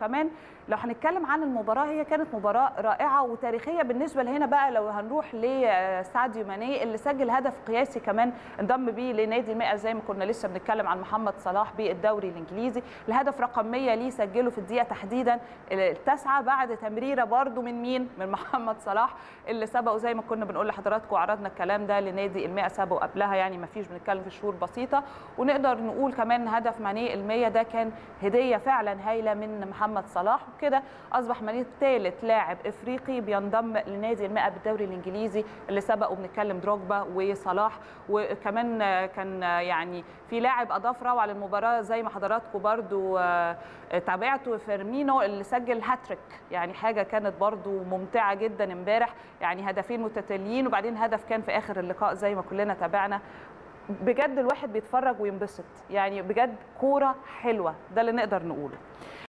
وكمان لو هنتكلم عن المباراه هي كانت مباراه رائعه وتاريخيه بالنسبه لهنا بقى لو هنروح لساديو ماني اللي سجل هدف قياسي كمان انضم بيه لنادي المئة زي ما كنا لسه بنتكلم عن محمد صلاح بالدوري الانجليزي الهدف رقم 100 ليه سجله في الدقيقه تحديدا التاسعه بعد تمريره برده من مين من محمد صلاح اللي سبقه زي ما كنا بنقول لحضراتكم وعرضنا الكلام ده لنادي المئة سبقه قبلها يعني ما فيش بنتكلم في شهور بسيطه ونقدر نقول كمان هدف ماني المية ده كان هديه فعلا هايله من محمد صلاح وكده اصبح ماني ثالث لاعب افريقي بينضم لنادي المئة بالدوري الانجليزي اللي سبقه بنتكلم دروجبا وصلاح وكمان كان يعني في لاعب اضاف روعه للمباراه زي ما حضراتكم برضو تابعتوا فيرمينو اللي سجل هاتريك يعني حاجه كانت برضو ممتعه جدا امبارح يعني هدفين متتاليين وبعدين هدف كان في اخر اللقاء زي ما كلنا تابعنا بجد الواحد بيتفرج وينبسط يعني بجد كوره حلوه ده اللي نقدر نقوله